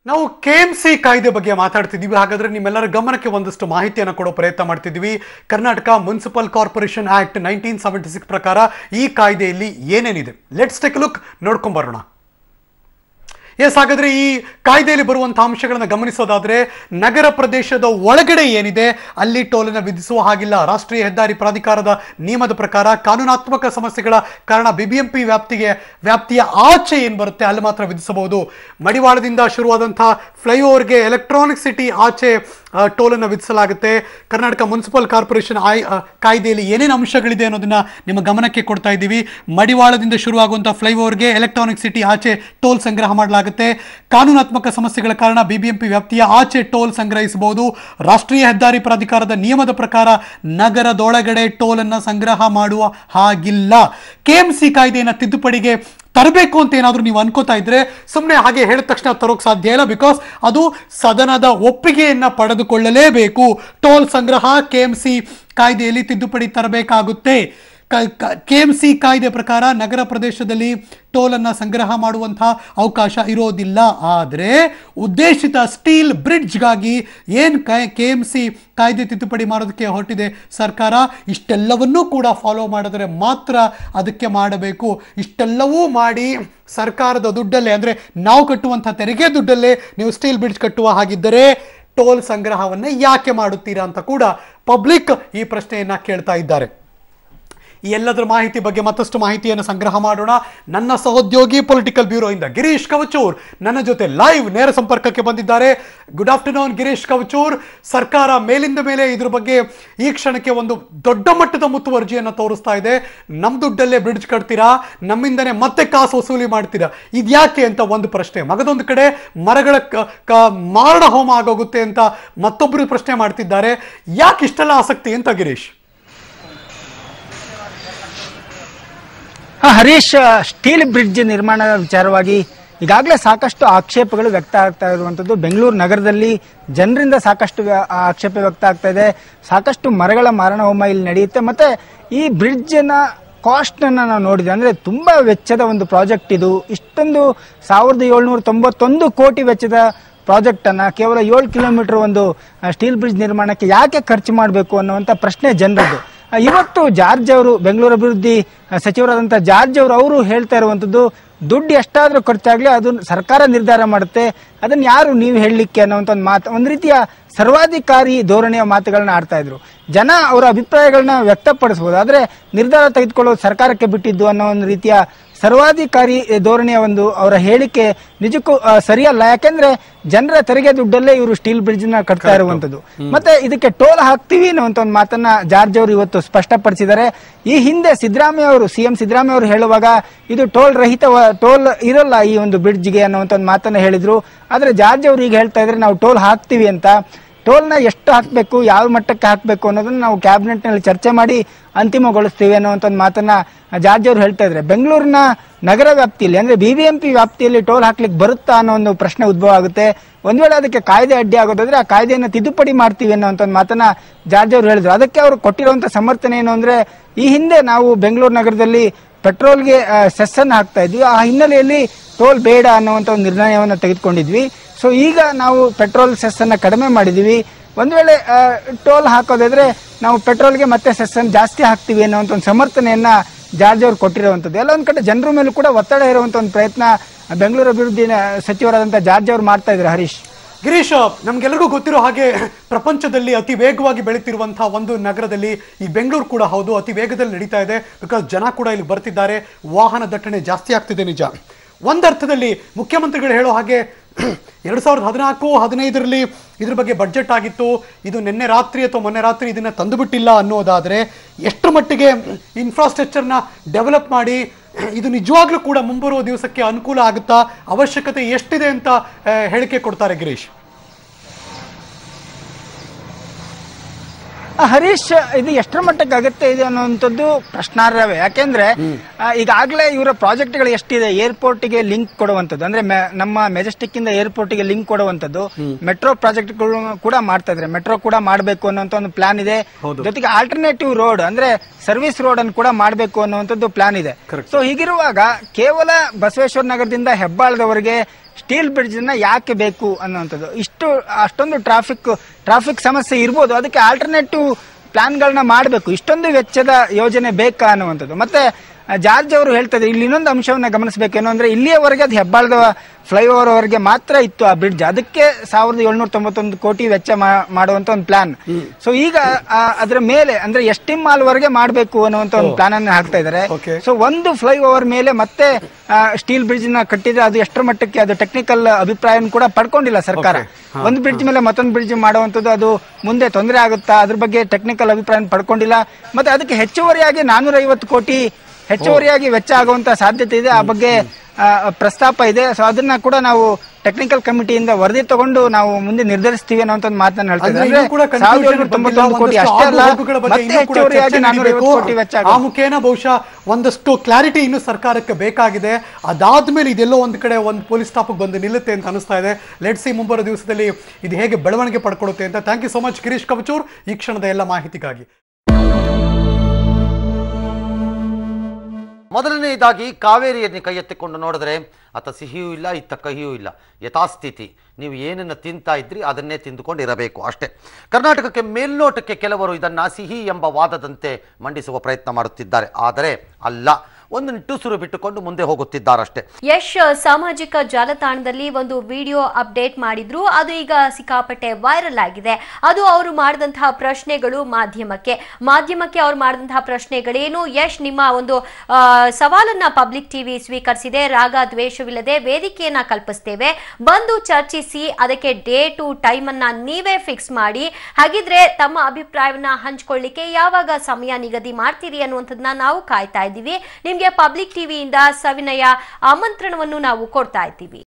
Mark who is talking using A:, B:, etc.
A: ನಾವು K M C ಕಾಯ್ದೆ ಬಗ್ಗೆ ಮಾತಾಡ್ತಿದ್ದೀವಿ ಹಾಗಾದ್ರೆ ನಿಮ್ಮೆಲ್ಲರ ಗಮನಕ್ಕೆ ಒಂದಷ್ಟು ಮಾಹಿತಿಯನ್ನು ಕೊಡೋ ಪ್ರಯತ್ನ ಮಾಡ್ತಿದ್ದೀವಿ Karnataka municipal corporation act nineteen seventy six ಪ್ರಕಾರ ಈ ಕಾಯ್ದೆಯಲ್ಲಿ ಏನೇನಿದೆ ಲೆಟ್ಸ್ ಟೆಕ್ ಲುಕ್ ನೋಡ್ಕೊಂಡ್ ಬರೋಣ ಎಸ್ ಹಾಗಾದ್ರೆ ಈ ಕಾಯ್ದೆಯಲ್ಲಿ ಬರುವಂತಹ ಅಂಶಗಳನ್ನು ಗಮನಿಸೋದಾದ್ರೆ ನಗರ ಪ್ರದೇಶದ ಒಳಗಡೆ ಏನಿದೆ ಅಲ್ಲಿ ಟೋಲನ್ನು ವಿಧಿಸುವ ಹಾಗಿಲ್ಲ ರಾಷ್ಟ್ರೀಯ ಹೆದ್ದಾರಿ ಪ್ರಾಧಿಕಾರದ ನಿಯಮದ ಪ್ರಕಾರ ಕಾನೂನಾತ್ಮಕ ಸಮಸ್ಯೆಗಳ ಕಾರಣ ಬಿಬಿಎಂಪಿ ವ್ಯಾಪ್ತಿಗೆ ವ್ಯಾಪ್ತಿಯ ಆಚೆ ಏನು ಬರುತ್ತೆ ಅಲ್ಲಿ ಮಾತ್ರ ವಿಧಿಸಬಹುದು ಮಡಿವಾಳದಿಂದ ಶುರುವಾದಂತಹ ಫ್ಲೈಓವರ್ಗೆ ಎಲೆಕ್ಟ್ರಾನಿಕ್ ಸಿಟಿ ಆಚೆ ಆ, ಟೋಲನ್ನು ವಿಧಿಸಲಾಗುತ್ತೆ ಕರ್ನಾಟಕ ಮುನ್ಸಿಪಲ್ ಕಾರ್ಪೊರೇಷನ್ ಆಯ್ ಆ, ಕಾಯ್ದೆಯಲ್ಲಿ ಏನೇನು ಅಂಶಗಳಿದೆ ಅನ್ನೋದನ್ನ ನಿಮ್ಮ ಗಮನಕ್ಕೆ ಕೊಡ್ತಾ ಇದ್ದೀವಿ ಮಡಿವಾಳದಿಂದ ಶುರುವಾಗುವಂಥ ಫ್ಲೈಓವರ್ಗೆ ಎಲೆಕ್ಟ್ರಾನಿಕ್ ಸಿಟಿ ಆಚೆ ಟೋಲ್ ಸಂಗ್ರಹ ಮಾಡಲಾಗುತ್ತೆ ಕಾನೂನಾತ್ಮಕ ಸಮಸ್ಯೆಗಳ ಕಾರಣ ಬಿಬಿಎಂಪಿ ವ್ಯಾಪ್ತಿಯ ಆಚೆ ಟೋಲ್ ಸಂಗ್ರಹಿಸಬಹುದು ರಾಷ್ಟ್ರೀಯ ಹೆದ್ದಾರಿ ಪ್ರಾಧಿಕಾರದ ನಿಯಮದ ಪ್ರಕಾರ ನಗರದೊಳಗಡೆ ಟೋಲನ್ನು ಸಂಗ್ರಹ ಮಾಡುವ ಹಾಗಿಲ್ಲ ಕೆಎಂಸಿ ಕಾಯ್ದೆಯನ್ನು ತಿದ್ದುಪಡಿಗೆ ತರಬೇಕು ಅಂತ ಏನಾದರೂ ನೀವು ಅನ್ಕೋತಾ ಇದ್ರೆ ಸುಮ್ಮನೆ ಹಾಗೆ ಹೇಳಿದ ತಕ್ಷಣ ತರೋಕ್ ಸಾಧ್ಯ ಇಲ್ಲ ಬಿಕಾಸ್ ಅದು ಸದನದ ಒಪ್ಪಿಗೆಯನ್ನ ಪಡೆದುಕೊಳ್ಳಲೇಬೇಕು ಟೋಲ್ ಸಂಗ್ರಹ ಕೆ ಎಂ ಸಿ ಕಾಯ್ದೆಯಲ್ಲಿ ತಿದ್ದುಪಡಿ ತರಬೇಕಾಗುತ್ತೆ ಕೆ ಎಂ ಸಿ ಕಾಯ್ದೆ ಪ್ರಕಾರ ನಗರ ಪ್ರದೇಶದಲ್ಲಿ ಟೋಲನ್ನು ಸಂಗ್ರಹ ಮಾಡುವಂತಹ ಅವಕಾಶ ಇರೋದಿಲ್ಲ ಆದರೆ ಉದ್ದೇಶಿತ ಸ್ಟೀಲ್ ಬ್ರಿಡ್ಜ್ಗಾಗಿ ಏನು ಕೆ ಎಂ ಸಿ ಕಾಯ್ದೆ ತಿದ್ದುಪಡಿ ಮಾಡೋದಕ್ಕೆ ಹೊರಟಿದೆ ಸರ್ಕಾರ ಇಷ್ಟೆಲ್ಲವನ್ನೂ ಕೂಡ ಫಾಲೋ ಮಾಡಿದ್ರೆ ಮಾತ್ರ ಅದಕ್ಕೆ ಮಾಡಬೇಕು ಇಷ್ಟೆಲ್ಲವೂ ಮಾಡಿ ಸರ್ಕಾರದ ದುಡ್ಡಲ್ಲೇ ಅಂದರೆ ನಾವು ಕಟ್ಟುವಂಥ ತೆರಿಗೆ ದುಡ್ಡಲ್ಲೇ ನೀವು ಸ್ಟೀಲ್ ಬ್ರಿಡ್ಜ್ ಕಟ್ಟುವ ಹಾಗಿದ್ದರೆ ಟೋಲ್ ಸಂಗ್ರಹವನ್ನು ಯಾಕೆ ಮಾಡುತ್ತೀರಾ ಅಂತ ಕೂಡ ಪಬ್ಲಿಕ್ ಈ ಪ್ರಶ್ನೆಯನ್ನ ಕೇಳ್ತಾ ಇದ್ದಾರೆ ಈ ಎಲ್ಲದರ ಮಾಹಿತಿ ಬಗ್ಗೆ ಮತ್ತಷ್ಟು ಮಾಹಿತಿಯನ್ನು ಸಂಗ್ರಹ ಮಾಡೋಣ ನನ್ನ ಸಹೋದ್ಯೋಗಿ ಪೊಲಿಟಿಕಲ್ ಬ್ಯೂರೋ ಇಂದ ಗಿರೀಶ್ ಕವಚೂರ್ ನನ್ನ ಜೊತೆ ಲೈವ್ ನೇರ ಸಂಪರ್ಕಕ್ಕೆ ಬಂದಿದ್ದಾರೆ ಗುಡ್ ಆಫ್ಟರ್ನೂನ್ ಗಿರೀಶ್ ಕವಚೂರ್ ಸರ್ಕಾರ ಮೇಲಿಂದ ಮೇಲೆ ಇದ್ರ ಬಗ್ಗೆ ಈ ಕ್ಷಣಕ್ಕೆ ಒಂದು ದೊಡ್ಡ ಮಟ್ಟದ ಮುತುವರ್ಜಿಯನ್ನು ತೋರಿಸ್ತಾ ಇದೆ ನಮ್ಮ ದುಡ್ಡಲ್ಲೇ ಬ್ರಿಡ್ಜ್ ಕಟ್ತೀರಾ ನಮ್ಮಿಂದನೇ ಮತ್ತೆ ಕಾಸು ವಸೂಲಿ ಮಾಡ್ತೀರಾ ಇದ್ಯಾಕೆ ಅಂತ ಒಂದು ಪ್ರಶ್ನೆ ಮಗದೊಂದು ಕಡೆ ಮರಗಳ ಕ- ಕ- ಮಾರಣ ಹೋಮ ಆಗೋಗುತ್ತೆ ಅಂತ ಮತ್ತೊಬ್ಬರು ಪ್ರಶ್ನೆ ಮಾಡ್ತಿದ್ದಾರೆ ಯಾಕೆ ಇಷ್ಟೆಲ್ಲ ಆಸಕ್ತಿ ಅಂತ ಗಿರೀಶ್
B: ಹಾ, ಹರೀಶ್ ಸ್ಟೀಲ್ ಬ್ರಿಡ್ಜ್ ನಿರ್ಮಾಣದ ವಿಚಾರವಾಗಿ ಈಗಾಗಲೇ ಸಾಕಷ್ಟು ಆಕ್ಷೇಪಗಳು ವ್ಯಕ್ತ ಆಗ್ತಾ ಇರುವಂತದ್ದು ಬೆಂಗಳೂರು ನಗರದಲ್ಲಿ ಜನರಿಂದ ಸಾಕಷ್ಟು ವ್ಯ- ಆಕ್ಷೇಪ ವ್ಯಕ್ತ ಆಗ್ತಾ ಇದೆ ಸಾಕಷ್ಟು ಮರಗಳ ಮಾರಣ ಹೋಮ ಇಲ್ಲಿ ನಡೆಯುತ್ತೆ ಮತ್ತೆ ಈ ಬ್ರಿಡ್ಜ್ ನ ಕಾಸ್ಟ್ ಅನ್ನ ನಾವು ನೋಡಿದ್ರೆ ಅಂದ್ರೆ ತುಂಬಾ ವೆಚ್ಚದ ಒಂದು ಪ್ರಾಜೆಕ್ಟ್ ಇದು ಇಷ್ಟೊಂದು ಸಾವಿರದ ಏಳ್ನೂರ ತೊಂಬತ್ತೊಂದು ಕೋಟಿ ವೆಚ್ಚದ ಪ್ರಾಜೆಕ್ಟ್ ಅನ್ನ ಕೇವಲ ಏಳು ಕಿಲೋಮೀಟರ್ ಒಂದು ಸ್ಟೀಲ್ ಬ್ರಿಡ್ಜ್ ನಿರ್ಮಾಣಕ್ಕೆ ಯಾಕೆ ಖರ್ಚು ಮಾಡಬೇಕು ಅನ್ನುವಂತ ಪ್ರಶ್ನೆ ಜನರದ್ದು ಆ, ಇವತ್ತು ಜಾರ್ಜ್ ಅವರು ಬೆಂಗಳೂರು ಅಭಿವೃದ್ಧಿ ಆ, ಸಚಿವರಾದಂತಹ ಜಾರ್ಜ್ ಅವರು ಅವರು ಹೇಳ್ತಾ ಇರುವಂತದ್ದು ದುಡ್ಡು ಎಷ್ಟಾದ್ರೂ ಖರ್ಚಾಗ್ಲಿ ಅದು ಸರ್ಕಾರ ನಿರ್ಧಾರ ಮಾಡುತ್ತೆ ಅದನ್ನ ಯಾರು ನೀವು ಹೇಳಲಿಕ್ಕೆ ಅನ್ನೋಂಥ ಒಂದು ಮಾತು ಒಂದು ರೀತಿಯ ಸರ್ವಾಧಿಕಾರಿ ಧೋರಣೆಯ ಮಾತುಗಳನ್ನ ಆಡ್ತಾ ಇದ್ರು ಜನ ಅವರ ಅಭಿಪ್ರಾಯಗಳನ್ನ ವ್ಯಕ್ತಪಡಿಸಬಹುದು ಆದ್ರೆ ನಿರ್ಧಾರ ತೆಗೆದುಕೊಳ್ಳೋದು ಸರ್ಕಾರಕ್ಕೆ ಬಿಟ್ಟಿದ್ದು ಅನ್ನೋ ಒಂದು ರೀತಿಯ ಸರ್ವಾಧಿಕಾರಿ ಧೋರಣೆಯ ಒಂದು ಅವರ ಹೇಳಿಕೆ ನಿಜಕ್ಕೂ ಆ, ಸರಿಯಲ್ಲ ಯಾಕೆಂದ್ರೆ ಜನರ ತೆರಿಗೆ ದುಡ್ಡಲ್ಲೇ ಇವರು ಸ್ಟೀಲ್ ಬ್ರಿಡ್ಜ್ ನ ಕಟ್ತಾ ಇರುವಂತದ್ದು ಮತ್ತೆ ಇದಕ್ಕೆ ಟೋಲ್ ಹಾಕ್ತೀವಿ ಅನ್ನುವಂತ ಒಂದು ಮಾತನ್ನ ಜಾರ್ಜ್ ಅವರು ಇವತ್ತು ಸ್ಪಷ್ಟಪಡಿಸಿದ್ದಾರೆ ಈ ಹಿಂದೆ ಸಿದ್ದರಾಮಯ್ಯ ಅವರು ಸಿಎಂ ಸಿದ್ದರಾಮಯ್ಯ ಅವರು ಹೇಳುವಾಗ ಇದು ಟೋಲ್ ರಹಿತ ಟೋಲ್ ಇರಲ್ಲ ಈ ಒಂದು ಬ್ರಿಡ್ಜ್ಗೆ ಅನ್ನುವಂತ ಒಂದು ಮಾತನ್ನ ಹೇಳಿದ್ರು ಆದ್ರೆ ಜಾರ್ಜ್ ಅವರು ಈಗ ಹೇಳ್ತಾ ಇದ್ರೆ ನಾವು ಟೋಲ್ ಹಾಕ್ತೀವಿ ಅಂತ ಟೋಲ್ನ ಎಷ್ಟು ಹಾಕಬೇಕು ಯಾವ ಮಟ್ಟಕ್ಕೆ ಹಾಕಬೇಕು ಅನ್ನೋದನ್ನ ನಾವು ಕ್ಯಾಬಿನೆಟ್ ನಲ್ಲಿ ಚರ್ಚೆ ಮಾಡಿ ಅಂತಿಮಗೊಳಿಸ್ತೀವಿ ಅನ್ನುವಂಥ ಒಂದು ಮಾತನ್ನ ಜಾರ್ಜ್ ಅವರು ಹೇಳ್ತಾ ಇದ್ರೆ ಬೆಂಗಳೂರಿನ ನಗರ ವ್ಯಾಪ್ತಿಯಲ್ಲಿ ಅಂದ್ರೆ ಬಿಬಿಎಂಪಿ ವ್ಯಾಪ್ತಿಯಲ್ಲಿ ಟೋಲ್ ಹಾಕ್ಲಿಕ್ಕೆ ಬರುತ್ತಾ ಅನ್ನೋ ಒಂದು ಪ್ರಶ್ನೆ ಉದ್ಭವ ಆಗುತ್ತೆ ಒಂದ್ ವೇಳೆ ಅದಕ್ಕೆ ಕಾಯ್ದೆ ಅಡ್ಡಿ ಆಗೋದಾದ್ರೆ ಆ ಕಾಯ್ದೆಯನ್ನು ತಿದ್ದುಪಡಿ ಮಾಡ್ತೀವಿ ಅನ್ನೋಂಥ ಒಂದು ಮಾತನ್ನ ಜಾರ್ಜ್ ಅವರು ಹೇಳಿದ್ರು ಅದಕ್ಕೆ ಅವರು ಕೊಟ್ಟಿರುವಂತ ಸಮರ್ಥನೆ ಏನು ಅಂದ್ರೆ ಈ ಹಿಂದೆ ನಾವು ಬೆಂಗಳೂರು ನಗರದಲ್ಲಿ ಪೆಟ್ರೋಲ್ಗೆ ಆ, ಸೆಸ್ ಅನ್ನು ಹಾಕ್ತಾ ಇದ್ವಿ ಆ ಹಿನ್ನೆಲೆಯಲ್ಲಿ ಟೋಲ್ ಬೇಡ ಅನ್ನುವಂಥ ಒಂದು ನಿರ್ಣಯವನ್ನು ತೆಗೆದುಕೊಂಡಿದ್ವಿ ಸೊ ಈಗ ನಾವು ಪೆಟ್ರೋಲ್ ಸೆಸ್ ಅನ್ನ ಕಡಿಮೆ ಮಾಡಿದೀವಿ ಒಂದ್ ವೇಳೆ ಆ, ಟೋಲ್ ಹಾಕೋದಾದ್ರೆ ನಾವು ಪೆಟ್ರೋಲ್ಗೆ ಮತ್ತೆ ಸೆಸ್ ಅನ್ನು ಜಾಸ್ತಿ ಹಾಕ್ತೀವಿ ಅನ್ನುವಂಥ ಒಂದು ಸಮರ್ಥನೆಯನ್ನ ಜಾರ್ಜ್ ಅವರು ಕೊಟ್ಟಿರುವಂತದ್ದು ಎಲ್ಲ ಒಂದ್ ಕಡೆ ಜನರ ಮೇಲೂ ಕೂಡ ಒತ್ತಡ ಇರುವಂತ ಒಂದು ಪ್ರಯತ್ನ ಬೆಂಗಳೂರು ಅಭಿವೃದ್ಧಿ ಸಚಿವರಾದಂತಹ ಜಾರ್ಜ್ ಅವರು ಮಾಡ್ತಾ ಇದ್ದಾರೆ ಹರೀಶ್
A: ಗಿರೀಶ್ ನಮ್ಗೆಲ್ಲರಿಗೂ ಗೊತ್ತಿರೋ ಹಾಗೆ ಪ್ರಪಂಚದಲ್ಲಿ ಅತಿ ವೇಗವಾಗಿ ಬೆಳೀತಿರುವಂತಹ ಒಂದು ನಗರದಲ್ಲಿ ಈ ಬೆಂಗಳೂರು ಕೂಡ ಹೌದು ಅತಿ ವೇಗದಲ್ಲಿ ನಡೀತಾ ಇದೆ ಬಿಕಾಸ್ ಜನ ಕೂಡ ಇಲ್ಲಿ ಬರ್ತಿದ್ದಾರೆ ವಾಹನ ದಟ್ಟಣೆ ಜಾಸ್ತಿ ಆಗ್ತಿದೆ ನಿಜ ಒಂದರ್ಥದಲ್ಲಿ ಮುಖ್ಯಮಂತ್ರಿಗಳು ಹೇಳೋ ಹಾಗೆ ಎರಡು ಸಾವಿರದ ಹದಿನಾಲ್ಕು ಹದಿನೈದರಲ್ಲಿ ಇದ್ರ ಬಗ್ಗೆ ಬಡ್ಜೆಟ್ ಆಗಿತ್ತು ಇದು ನಿನ್ನೆ ರಾತ್ರಿ ಅಥವಾ ಮೊನ್ನೆ ರಾತ್ರಿ ಇದನ್ನ ತಂದುಬಿಟ್ಟಿಲ್ಲ ಅನ್ನೋದಾದ್ರೆ ಎಷ್ಟರ ಮಟ್ಟಿಗೆ ಇನ್ಫ್ರಾಸ್ಟ್ರಕ್ಚರ್ನ ಡೆವಲಪ್ ಮಾಡಿ ಇದು ನಿಜವಾಗ್ಲೂ ಕೂಡ ಮುಂಬರುವ ದಿವಸಕ್ಕೆ ಅನುಕೂಲ ಆಗುತ್ತಾ ಅವಶ್ಯಕತೆ ಎಷ್ಟಿದೆ ಅಂತ ಆ, ಹೇಳಿಕೆ ಕೊಡ್ತಾರೆ ಗಿರೀಶ್
B: ಆ, ಹರೀಶ್ ಇದು ಎಷ್ಟರ ಮಟ್ಟಕ್ಕೆ ಅಗತ್ಯ ಇದೆ ಅನ್ನುವಂಥದ್ದು ಪ್ರಶ್ನಾರ್ಹವೇ ಯಾಕೆಂದ್ರೆ ಆ, ಈಗಾಗಲೇ ಇವರ ಪ್ರಾಜೆಕ್ಟ್ಗಳು ಎಷ್ಟಿದೆ ಏರ್ಪೋರ್ಟ್ ಗೆ ಲಿಂಕ್ ಕೊಡುವಂತದ್ದು ಅಂದ್ರೆ ಮೆ- ನಮ್ಮ ಮೆಜೆಸ್ಟಿಕ್ ಇಂದ ಏರ್ಪೋರ್ಟ್ ಗೆ ಲಿಂಕ್ ಕೊಡುವಂತದ್ದು ಮೆಟ್ರೋ ಪ್ರಾಜೆಕ್ಟ್ ಕೂಡ ಮಾಡ್ತಾ ಇದ್ರೆ ಮೆಟ್ರೋ ಕೂಡ ಮಾಡಬೇಕು ಅನ್ನೋಂಥ ಒಂದು ಪ್ಲಾನ್ ಇದೆ ಜೊತೆಗೆ ಆಲ್ಟರ್ನೇಟಿವ್ ರೋಡ್ ಅಂದ್ರೆ ಸರ್ವಿಸ್ ರೋಡ್ ಅನ್ನು ಕೂಡ ಮಾಡಬೇಕು ಅನ್ನುವಂಥದ್ದು ಪ್ಲಾನ್ ಇದೆ ಸೊ ಹೀಗಿರುವಾಗ ಕೇವಲ ಬಸವೇಶ್ವರ ನಗರದಿಂದ ಹೆಬ್ಬಾಳದವರೆಗೆ ಸ್ಟೀಲ್ ಬ್ರಿಡ್ಜ್ ನ ಯಾಕೆ ಬೇಕು ಅನ್ನುವಂಥದ್ದು ಇಷ್ಟು ಅಷ್ಟೊಂದು ಟ್ರಾಫಿಕ್ ಟ್ರಾಫಿಕ್ ಸಮಸ್ಯೆ ಇರ್ಬೋದು ಅದಕ್ಕೆ ಆಲ್ಟರ್ನೇಟಿವ್ ಪ್ಲಾನ್ಗಳನ್ನ ಮಾಡಬೇಕು ಇಷ್ಟೊಂದು ವೆಚ್ಚದ ಯೋಜನೆ ಬೇಕಾ ಅನ್ನುವಂಥದ್ದು ಮತ್ತೆ ಆ, ಜಾರ್ಜ್ ಅವರು ಹೇಳ್ತಾರೆ ಇಲ್ಲಿ ಇನ್ನೊಂದು ಅಂಶವನ್ನ ಗಮನಿಸಬೇಕೇನು ಅಂದ್ರೆ ಇಲ್ಲಿಯವರೆಗೆ ಅದು ಹೆಬ್ಬಾಳದ ಫ್ಲೈಓವರ್ ವರೆಗೆ ಮಾತ್ರ ಇತ್ತು ಆ ಬ್ರಿಡ್ಜ್ ಅದಕ್ಕೆ ಸಾವಿರದ ಏಳ್ನೂರ ತೊಂಬತ್ತೊಂದು ಕೋಟಿ ವೆಚ್ಚ ಮಾ- ಮಾಡುವಂತ ಒಂದು ಪ್ಲಾನ್ ಸೊ ಈಗ ಆ, ಅದರ ಮೇಲೆ ಅಂದ್ರೆ ಎಸ್ಟಿಮ್ ಮಾಲ್ ವರೆಗೆ ಮಾಡಬೇಕು ಅನ್ನುವಂತ ಒಂದು ಪ್ಲಾನ್ ಅನ್ನು ಹಾಕ್ತಾ ಇದ್ದಾರೆ
A: Okay.
B: ಸೊ ಒಂದು ಫ್ಲೈ ಓವರ್ ಮೇಲೆ ಮತ್ತೆ ಸ್ಟೀಲ್ ಬ್ರಿಡ್ಜ್ ನ ಕಟ್ಟಿದ್ರೆ ಅದು ಎಷ್ಟರ ಮಟ್ಟಕ್ಕೆ ಅದು ಟೆಕ್ನಿಕಲ್ ಅಭಿಪ್ರಾಯ ಕೂಡ ಪಡ್ಕೊಂಡಿಲ್ಲ ಸರ್ಕಾರ ಒಂದು ಬ್ರಿಡ್ಜ್ ಮೇಲೆ ಮತ್ತೊಂದು ಬ್ರಿಡ್ಜ್ ಮಾಡುವಂತದ್ದು ಅದು ಮುಂದೆ ತೊಂದರೆ ಆಗುತ್ತಾ ಅದ್ರ ಬಗ್ಗೆ ಟೆಕ್ನಿಕಲ್ ಅಭಿಪ್ರಾಯ ಪಡ್ಕೊಂಡಿಲ್ಲ ಮತ್ತೆ ಅದಕ್ಕೆ ಹೆಚ್ಚುವರಿಯಾಗಿ ನಾನೂರ ಐವತ್ತು ಕೋಟಿ ಹೆಚ್ಚುವರಿಯಾಗಿ ವೆಚ್ಚ ಆಗುವಂತ ಸಾಧ್ಯತೆ ಇದೆ ಆ ಬಗ್ಗೆ ಆ, ಪ್ರಸ್ತಾಪ ಇದೆ ಸೊ ಅದನ್ನ ಕೂಡ ನಾವು ಟೆಕ್ನಿಕಲ್ ಕಮಿಟಿಯಿಂದ ವರದಿ ತಗೊಂಡು ನಾವು ಮುಂದೆ ನಿರ್ಧರಿಸ್ತೀವಿ ಅನ್ನೋ ಒಂದು ಮಾತನ್ನ ಹೇಳ್ತಾ
A: ಅಂದ್ರೆ
B: ಇದ್ದಾರೆ.
A: ಇನ್ನೂ ಕೂಡ
B: ಅಂದ್ರೆ ಸಾವಿರದ
A: conclusion
B: ಏಳ್ನೂರ
A: ಬಂದಿಲ್ಲ.
B: ತೊಂಬತ್ತೊಂದು ಕೋಟಿ
A: ಒಂದಷ್ಟು
B: ಅಷ್ಟೇ ಅಲ್ಲ
A: ಆಗುಹೋಗುಗಳ ಬಗ್ಗೆ
B: ಮತ್ತೆ
A: ಇನ್ನೂ ಕೂಡ
B: ಹೆಚ್ಚುವರಿಯಾಗಿ
A: ಚರ್ಚೆ
B: ನಾನೂರ ಐವತ್ತು
A: ನಡೀಬೇಕು.
B: ಕೋಟಿ ವೆಚ್ಚ
A: ಆ
B: ಆಗುತ್ತೆ.
A: ಮುಖೇನ ಬಹುಶಃ ಒಂದಷ್ಟು ಕ್ಲಾರಿಟಿ ಇನ್ನು ಸರ್ಕಾರಕ್ಕೆ ಬೇಕಾಗಿದೆ ಅದಾದ್ಮೇಲೆ ಇದೆಲ್ಲೋ ಒಂದು ಕಡೆ ಒಂದು ಪೊಲೀಸ್ ಸ್ಟಾಪ್ ಬಂದು ನಿಲ್ಲುತ್ತೆ ಅಂತ ಅನಿಸ್ತಾ ಇದೆ ಲೆಟ್ ಸಿ ಮುಂಬರೋ ದಿವಸದಲ್ಲಿ ಇದು ಹೇಗೆ ಬೆಳವಣಿಗೆ ಪಡ್ಕೊಳ್ಳುತ್ತೆ ಅಂತ thank you so much Girish Kavachur ಈ ಕ್ಷಣದ ಎಲ್ಲ ಮಾಹಿತಿಗಾಗಿ
C: ಮೊದಲನೆಯದಾಗಿ ಕಾವೇರಿಯನ್ನು ಕೈ ಎತ್ತಿಕೊಂಡು ನೋಡಿದ್ರೆ ಆತ ಸಿಹಿಯೂ ಇಲ್ಲ ಇತ್ತ ಕಹಿಯೂ ಇಲ್ಲ ಯಥಾಸ್ಥಿತಿ ನೀವು ಏನನ್ನು ತಿಂತಾ ಇದ್ರಿ ಅದನ್ನೇ ತಿಂದುಕೊಂಡು ಇರಬೇಕು ಅಷ್ಟೇ ಕರ್ನಾಟಕಕ್ಕೆ ಮೇಲ್ನೋಟಕ್ಕೆ ಕೆಲವರು ಇದನ್ನು ಸಿಹಿ ಎಂಬ ವಾದದಂತೆ ಮಂಡಿಸುವ ಪ್ರಯತ್ನ ಮಾಡುತ್ತಿದ್ದಾರೆ ಆದರೆ ಅಲ್ಲ ಒಂದು ನಿಟ್ಟುಸಿರು ಬಿಟ್ಟುಕೊಂಡು ಮುಂದೆ ಹೋಗುತ್ತಿದ್ದಾರಷ್ಟೇ
D: ಯಶ್ ಸಾಮಾಜಿಕ ಜಾಲತಾಣದಲ್ಲಿ ಒಂದು ವಿಡಿಯೋ ಅಪ್ಡೇಟ್ ಮಾಡಿದ್ರು ಅದು ಈಗ ಸಿಕ್ಕಾಪಟ್ಟೆ ವೈರಲ್ ಆಗಿದೆ ಅದು ಅವರು ಮಾಡಿದಂತಹ ಪ್ರಶ್ನೆಗಳು ಮಾಧ್ಯಮಕ್ಕೆ ಮಾಧ್ಯಮಕ್ಕೆ ಅವ್ರು ಮಾಡಿದಂತಹ ಪ್ರಶ್ನೆಗಳೇನು ಯಶ್ ನಿಮ್ಮ ಒಂದು ಆ, ಸವಾಲನ್ನ ಪಬ್ಲಿಕ್ ಟಿವಿ ಸ್ವೀಕರಿಸಿದೆ ರಾಗ ದ್ವೇಷವಿಲ್ಲದೆ ವೇದಿಕೆಯನ್ನ ಕಲ್ಪಿಸ್ತೇವೆ ಬಂದು ಚರ್ಚಿಸಿ ಅದಕ್ಕೆ ಡೇಟು ಟೈಮ್ ಅನ್ನ ನೀವೇ ಫಿಕ್ಸ್ ಮಾಡಿ ಹಾಗಿದ್ರೆ ತಮ್ಮ ಅಭಿಪ್ರಾಯವನ್ನ ಹಂಚ್ಕೊಳ್ಳಿಕ್ಕೆ ಯಾವಾಗ ಸಮಯ ನಿಗದಿ ಮಾಡ್ತೀರಿ ಅನ್ನುವಂಥದ್ದನ್ನ ನಾವು ಕಾಯ್ತಾ ಇದ್ದೀವಿ ನಿಮ್ಗೆ ಪಬ್ಲಿಕ್ ಟಿವಿಯಿಂದ ಸವಿನಯ ಆಮಂತ್ರಣವನ್ನು ನಾವು ಕೊಡ್ತಾ ಇದ್ದೀವಿ